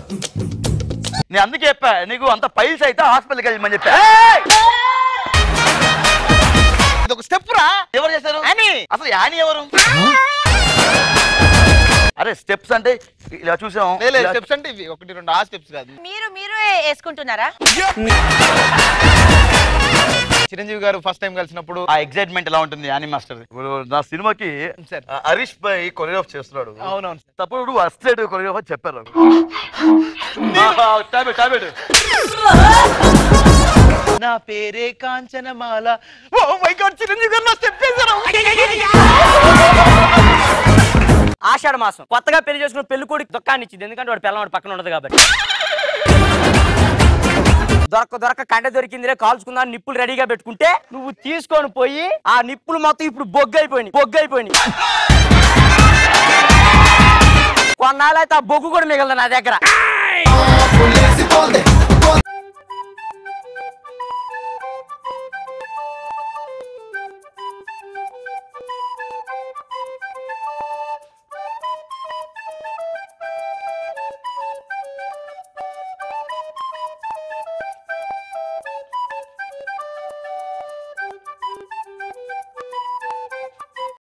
నేను అందుకే చెప్పా నీకు అంత పైల్స్ అయితే హాస్పిటల్కి వెళ్ళమని చెప్పా ఇది ఒక స్టెప్ రా ఎవరు చేశారు అని అసలు యాని ఎవరు అరే స్టెప్స్ అంటే ఇలా చూసాం లేదు ఇలా- స్టెప్స్ అంటే ఇవి ఒకటి రెండు ఆ స్టెప్స్ కాదు మీరు మీరు వేసుకుంటున్నారా చిరంజీవి గారు ఫస్ట్ టైం కలిసినప్పుడు ఆ ఎగ్జైట్మెంట్ ఎలా ఉంటుంది యాని మాస్టర్ ఇప్పుడు నా సినిమాకి సార్ ఆ హరీష్ భాయ్ కొరియోగ్రాఫ్ చేస్తున్నాడు అవునవును సార్. తప్పుడు అస్టేట్ కొరియోగ్రాఫ్ చెప్పారు టాబ్లెట్ టాబ్లెట్ నా పేరే Kanchanamala oh my god Chiranjeevi garu నా స్టెప్ వేశారు ఆషాఢ మాసం కొత్తగా పెళ్లి చేసుకున్న పెళ్లి కొడుకు దుఃఖాన్ని ఇచ్చింది ఎందుకంటే వాడు పిల్లవాడు పక్కన ఉండదు కాబట్టి దొరక దొరక కండ దొరికిందిలే కాల్చుకుందా నిప్పులు రెడీగా పెట్టుకుంటే నువ్వు తీసుకొని పోయి ఆ నిప్పులు మొత్తం ఇప్పుడు బొగ్గు అయిపోయినాయి బొగ్గు అయిపోయినాయి కొన్నాళ్ళైతే ఆ బొగ్గు కూడా మిగలదు నా దగ్గర